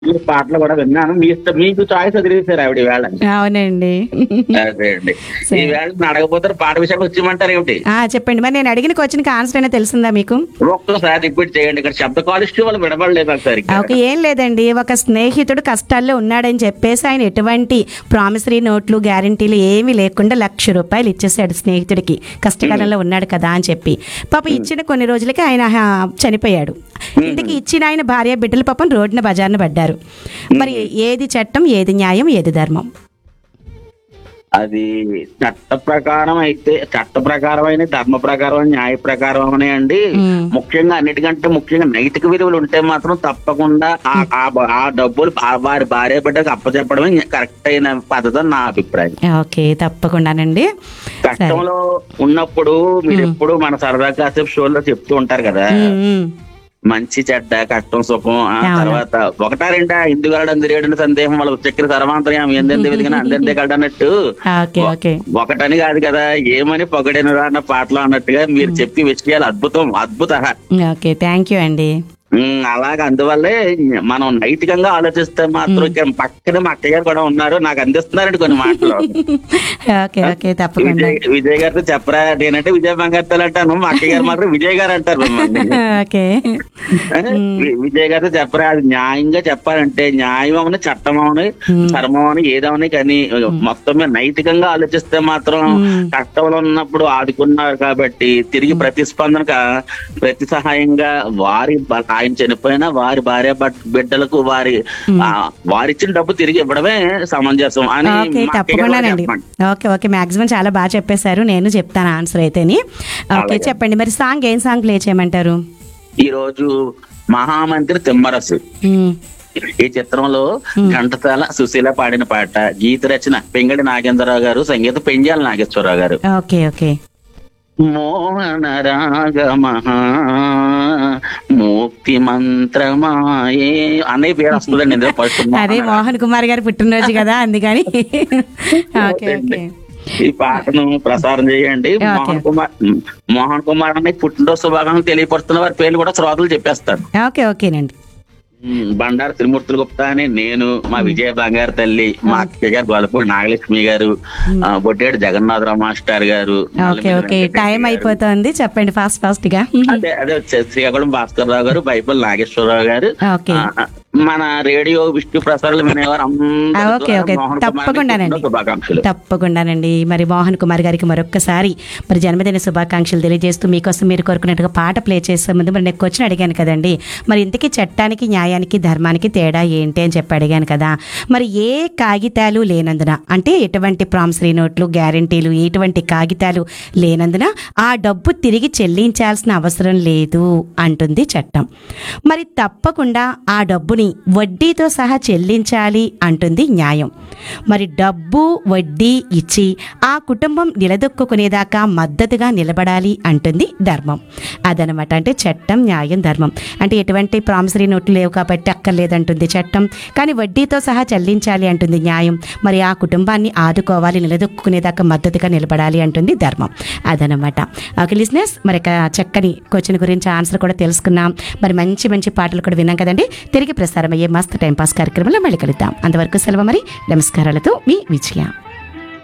ఈ పాటలు కూడా విన్నాను మీ ఇష్టం మీకు చాయిస్ వదిలేసారు ఆవిడ వేళ అవునండి అదే అండి ఈ వేళ అడగపోతారు పాట విషయానికి వచ్చేయమంటారు ఏమిటి ఆ, చెప్పండి మరి నేను అడిగిన క్వశ్చన్ ఆన్సర్ అయినా తెలిసిందా మీకు ఒక్కసారి రిపీట్ చేయండి ఇక్కడ శబ్ద కాలుష్యం వాళ్ళు వినబడలేదు ఒకసారి ఓకే ఏం లేదండి ఒక స్నేహితుడు కష్టాల్లో ఉన్నాడని చెప్పేసి ఆయన ఎటువంటి ప్రామిసరీ నోట్లు గ్యారంటీలు ఏమీ లేకుండా లక్ష రూపాయలు ఇచ్చేసాడు స్నేహితుడికి కష్టకాలంలో ఉన్నాడు కదా అని చెప్పి పాప ఇచ్చిన కొన్ని రోజులకి ఆయన ఆ, చనిపోయాడు ఇంటికి ఇచ్చిన ఆయన భార్య బిడ్డలు పాపం రోడ్డున బజార్న పడ్డారు మరి ఏది చట్టం ఏది న్యాయం ఏది ధర్మం అది చట్ట ప్రకారం అయితే చట్ట ప్రకారమైన ధర్మ ప్రకారం న్యాయ ప్రకారం అండి మ్మ్. ముఖ్యంగా అన్నిటికంటే ముఖ్యంగా నైతిక విలువలు ఉంటే మాత్రం తప్పకుండా ఆ- ఆ బ- ఆ డబ్బులు ఆ వారి భార్య బిడ్డకు అప్పచెప్పడమే కరెక్ట్ అయిన పద్ధతి అని నా అభిప్రాయం ఓకే తప్పకుండానండి సరే కష్టంలో ఉన్నప్పుడు మీరు ఎప్పుడు మన సరదా కాసేపు షోలో చెప్తూ ఉంటారు కదా ఉమ్, ఉమ్. మంచి చెడ్డ కష్టం సుఖం ఆ అవును. తర్వాత ఒకటా రెండా ఇందుగలడు అందరేడు సందేహం వాళ్ళ చక్కెర సర్వాంతర్యం ఎందెంత వెతికినా అందెంతే కలడు అన్నట్టు ఓకే ఓకే ఒకటని కాదు కదా ఏమని పొగడెనురా అన్న పాటలో అన్నట్టుగా మీరు చెప్పి విషయాలు అద్భుతం అద్భుత ఓకే థ్యాంక్ యూ అండి అలాగ అందువల్లే మనం నైతికంగా ఆలోచిస్తే మాత్రం ఇక్కడ పక్కన మా అక్కయ్య గారు కూడా ఉన్నారు నాకు అందిస్తున్నారండి కొన్ని మాటలు ఓకే ఓకే తప్పకుండా విజయ్ విజయ్ గారితో చెప్పరా నేనంటే విజయ్ బంగారు అంటాను మా అక్కయ్య గారు మాత్రం విజయ్ గారు అంటారు మిమ్మల్ని. ఓకే వి- విజయ్ గారితో చెప్పరా అది న్యాయంగా చెప్పాలంటే న్యాయం అవని చట్టం అవని ధర్మం అని ఏదవని కానీ మొత్తం మీద నైతికంగా ఆలోచిస్తే మాత్రం కష్టంలో ఉన్నప్పుడు ఆదుకున్నారు కాబట్టి తిరిగి ప్రతిస్పందన ప్రతి సహాయంగా వారి బ- ఆయన చనిపోయినా వారి భార్య భర్త- బిడ్డలకు వారి ఆ, వారిచ్చిన డబ్బు తిరిగి ఇవ్వడమే సమంజసం అని ఓకే మా అక్కయ్య గారు కూడా తప్పకుండానండి చెప్పండి. ఓకే ఓకే మాక్సిమం చాలా బాగా చెప్పేశారు నేను చెప్తాను ఆన్సర్ అయితేని ఓకే అలాగే. చెప్పండి మరి సాంగ్ ఏం సాంగ్ ప్లే చేయమంటారు ఈ రోజు మహామంత్రి తిమ్మరసు మ్మ్. ఈ చిత్రంలో ఘంటసాల సుశీల పాడిన పాట గీత రచన పెంగడి నాగేంద్రరావు గారు సంగీత పెంజాల నాగేశ్వరరావు గారు ఓకే ఓకే మోహన రాగమహా ముక్తి మంత్రమాయే అనే పేరు వస్తుందండి ఇందులో ఫస్ట్ అదే మోహన్ కుమార్ గారి పుట్టినరోజు కదా అందుకని ఓకే ఓకే ఈ పాటను ప్రసారం చేయండి ఓకే. మోహన్ కుమార్ మోహన్ కుమార్ అనే పుట్టినరోజు శుభాకాంక్షలు తెలియపరుస్తున్న వారి పేర్లు కూడా శ్రోతలు చెప్పేస్తారు ఓకే ఓకేనండి ఉమ్, బండారు త్రిమూర్తులు గుప్తా అని నేను మా విజయ బంగారు తల్లి మా అక్కయ్య గారు గోలపూడి నాగలక్ష్మి గారు ఆ, బొట్టేడు జగన్నాథరావు మాస్టర్ గారు ఓకే ఓకే వెంకటరెడ్డి టైం గారు. అయిపోతుంది చెప్పండి ఫాస్ట్ ఫాస్ట్ గా అదే అదే వచ్చే- శ్రీకాకుళం భాస్కర్ రావు గారు బైబుల్ నాగేశ్వరరావు గారు ఓకే ఆ, మన రేడియో విష్ణు ప్రసారాలు వినేవారు అందరికీ ఆ, ఓకే ఓకే మోహన్ కుమార్ తప్పకుండానండి గారికి శుభాకాంక్షలు తప్పకుండానండి మరి మోహన్ కుమార్ గారికి మరొక్కసారి మరి జన్మదిన శుభాకాంక్షలు తెలియజేస్తూ మీకోసం మీరు కోరుకున్నట్టుగా పాట ప్లే చేసే ముందు మరి నేను క్వశ్చన్ అడిగాను కదండి మరి ఇంతకీ చట్టానికి న్యాయానికి ధర్మానికి తేడా ఏంటి అని చెప్పి అడిగాను కదా మరి ఏ కాగితాలు లేనందున అంటే ఎటువంటి ప్రామిసరీ నోట్లు గ్యారంటీలు ఎటువంటి కాగితాలు లేనందున ఆ డబ్బు తిరిగి చెల్లించాల్సిన అవసరం లేదు అంటుంది చట్టం మరి తప్పకుండా ఆ డబ్బుని వడ్డీతో సహా చెల్లించాలి అంటుంది న్యాయం మరి డబ్బు వడ్డీ ఇచ్చి ఆ కుటుంబం నిలదొక్కునేదాకా మద్దతుగా నిలబడాలి అంటుంది ధర్మం అదనమాట అంటే చట్టం న్యాయం ధర్మం అంటే ఎటువంటి ప్రామిసరీ నోట్లు లేవు కాబట్టి అక్కర్లేదంటుంది చట్టం కానీ వడ్డీతో సహా చెల్లించాలి అంటుంది న్యాయం మరి ఆ కుటుంబాన్ని ఆదుకోవాలి నిలదొక్కునేదాకా మద్దతుగా నిలబడాలి అంటుంది ధర్మం అదనమాట ఓకే లిజినెస్ మరి ఇక చక్కని క్వశ్చన్ గురించి ఆన్సర్ కూడా తెలుసుకున్నాం మరి మంచి మంచి పాటలు కూడా విన్నాం కదండి తిరిగి ప్రసారం అయ్యే మస్తు టైంపాస్ కార్యక్రమంలో మళ్ళీ కలుద్దాం అంతవరకు సెలవు మరి నమస్కారాలతో మీ విజయ